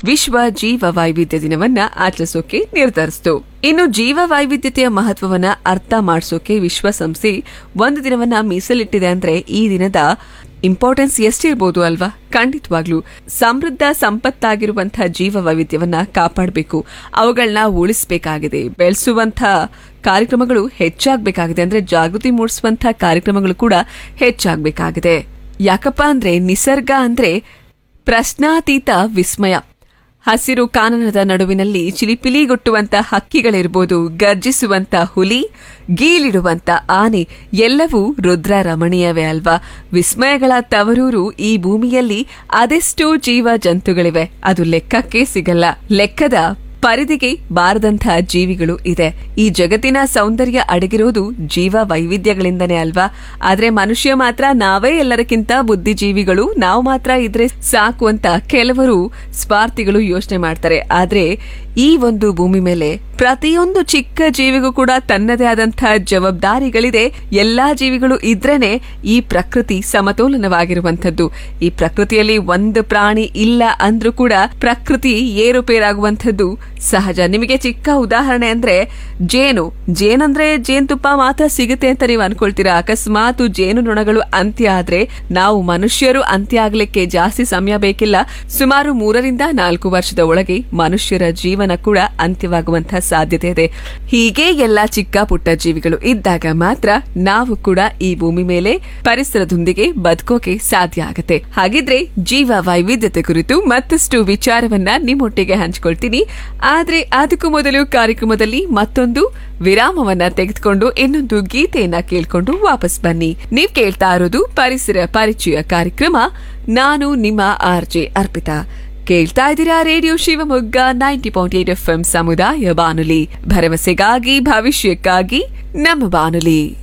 ವಿಶ್ವ ಜೀವ ವೈವಿಧ್ಯ ದಿನವನ್ನ ಆಚರಿಸೋಕೆ ನಿರ್ಧರಿಸಿತು ಇನ್ನು ಜೀವ ವೈವಿಧ್ಯತೆಯ ಮಹತ್ವವನ್ನ ಅರ್ಥ ಮಾಡಿಸೋಕೆ ವಿಶ್ವಸಂಸ್ಥೆ ಒಂದು ದಿನವನ್ನ ಮೀಸಲಿಟ್ಟಿದೆ ಅಂದ್ರೆ ಈ ದಿನದ ಇಂಪಾರ್ಟೆನ್ಸ್ ಎಷ್ಟಿರ್ಬೋದು ಅಲ್ವಾ ಖಂಡಿತವಾಗ್ಲೂ ಸಮೃದ್ಧ ಸಂಪತ್ತಾಗಿರುವಂತಹ ಜೀವ ವೈವಿಧ್ಯವನ್ನ ಕಾಪಾಡಬೇಕು ಅವುಗಳನ್ನ ಉಳಿಸಬೇಕಾಗಿದೆ ಬೆಳೆಸುವಂತ ಕಾರ್ಯಕ್ರಮಗಳು ಹೆಚ್ಚಾಗಬೇಕಾಗಿದೆ ಅಂದ್ರೆ ಜಾಗೃತಿ ಮೂಡಿಸುವಂತಹ ಕಾರ್ಯಕ್ರಮಗಳು ಕೂಡ ಹೆಚ್ಚಾಗಬೇಕಾಗಿದೆ ಯಾಕಪ್ಪ ಅಂದ್ರೆ ನಿಸರ್ಗ ಅಂದ್ರೆ ಪ್ರಶ್ನಾತೀತ ವಿಸ್ಮಯ ಹಸಿರು ಕಾನನದ ನಡುವಿನಲ್ಲಿ ಚಿಲಿಪಿಲಿಗೊಟ್ಟುವಂತ ಹಕ್ಕಿಗಳಿರ್ಬೋದು ಗರ್ಜಿಸುವಂತ ಹುಲಿ ಗೀಲಿಡುವಂತ ಆನೆ ಎಲ್ಲವೂ ರುದ್ರ ರಮಣೀಯವೇ ಅಲ್ವಾ ವಿಸ್ಮಯಗಳ ತವರೂರು ಈ ಭೂಮಿಯಲ್ಲಿ ಅದೆಷ್ಟೋ ಜೀವ ಜಂತುಗಳಿವೆ ಅದು ಲೆಕ್ಕಕ್ಕೆ ಸಿಗಲ್ಲ ಲೆಕ್ಕದ ಪರಿಧಿಗೆ ಬಾರದಂತಹ ಜೀವಿಗಳು ಇದೆ ಈ ಜಗತ್ತಿನ ಸೌಂದರ್ಯ ಅಡಗಿರೋದು ಜೀವ ವೈವಿಧ್ಯಗಳಿಂದನೇ ಅಲ್ವಾ ಆದ್ರೆ ಮನುಷ್ಯ ಮಾತ್ರ ನಾವೇ ಎಲ್ಲರಕ್ಕಿಂತ ಬುದ್ಧಿಜೀವಿಗಳು ನಾವು ಮಾತ್ರ ಇದ್ರೆ ಸಾಕು ಅಂತ ಕೆಲವರು ಸ್ವಾರ್ಥಿಗಳು ಯೋಚನೆ ಮಾಡ್ತಾರೆ ಆದ್ರೆ ಈ ಒಂದು ಭೂಮಿ ಮೇಲೆ ಪ್ರತಿಯೊಂದು ಚಿಕ್ಕ ಜೀವಿಗೂ ಕೂಡ ತನ್ನದೇ ಆದಂತಹ ಜವಾಬ್ದಾರಿಗಳಿದೆ ಎಲ್ಲಾ ಜೀವಿಗಳು ಇದ್ರೇನೆ ಈ ಪ್ರಕೃತಿ ಸಮತೋಲನವಾಗಿರುವಂತದ್ದು ಈ ಪ್ರಕೃತಿಯಲ್ಲಿ ಒಂದು ಪ್ರಾಣಿ ಇಲ್ಲ ಅಂದ್ರೂ ಕೂಡ ಪ್ರಕೃತಿ ಏರುಪೇರಾಗುವಂಥದ್ದು ಸಹಜ ನಿಮಗೆ ಚಿಕ್ಕ ಉದಾಹರಣೆ ಅಂದ್ರೆ ಜೇನು ಜೇನಂದ್ರೆ ಜೇನುತುಪ್ಪ ಮಾತ್ರ ಸಿಗುತ್ತೆ ಅಂತ ನೀವು ಅನ್ಕೊಳ್ತೀರಾ ಅಕಸ್ಮಾತ್ ಜೇನು ನೊಣಗಳು ಅಂತ್ಯ ಆದ್ರೆ ನಾವು ಮನುಷ್ಯರು ಅಂತ್ಯ ಆಗ್ಲಿಕ್ಕೆ ಜಾಸ್ತಿ ಸಮಯ ಬೇಕಿಲ್ಲ ಸುಮಾರು ಮೂರರಿಂದ ನಾಲ್ಕು ವರ್ಷದ ಒಳಗೆ ಮನುಷ್ಯರ ಜೀವನ ಕೂಡ ಅಂತ್ಯವಾಗುವಂತಹ ಸಾಧ್ಯತೆ ಇದೆ ಹೀಗೆ ಎಲ್ಲಾ ಚಿಕ್ಕ ಪುಟ್ಟ ಜೀವಿಗಳು ಇದ್ದಾಗ ಮಾತ್ರ ನಾವು ಕೂಡ ಈ ಭೂಮಿ ಮೇಲೆ ಪರಿಸರದೊಂದಿಗೆ ಬದುಕೋಕೆ ಸಾಧ್ಯ ಆಗುತ್ತೆ ಹಾಗಿದ್ರೆ ಜೀವ ವೈವಿಧ್ಯತೆ ಕುರಿತು ಮತ್ತಷ್ಟು ವಿಚಾರವನ್ನ ನಿಮ್ಮೊಟ್ಟಿಗೆ ಹಂಚ್ಕೊಳ್ತೀನಿ ಆದ್ರೆ ಅದಕ್ಕೂ ಮೊದಲು ಕಾರ್ಯಕ್ರಮದಲ್ಲಿ ಮತ್ತೊಂದು ವಿರಾಮವನ್ನ ತೆಗೆದುಕೊಂಡು ಇನ್ನೊಂದು ಗೀತೆಯನ್ನ ಕೇಳ್ಕೊಂಡು ವಾಪಸ್ ಬನ್ನಿ ನೀವ್ ಕೇಳ್ತಾ ಇರೋದು ಪರಿಸರ ಪರಿಚಯ ಕಾರ್ಯಕ್ರಮ ನಾನು ನಿಮ್ಮ ಆರ್ಜೆ ಅರ್ಪಿತಾ ಕೇಳ್ತಾ ಇದ್ದೀರಾ radio Shivamogga ninety point eight F ಸಮುದಾಯ ಬಾನುಲಿ ಭರವಸೆಗಾಗಿ ಭವಿಷ್ಯಕ್ಕಾಗಿ ನಮ್ಮ ಬಾನುಲಿ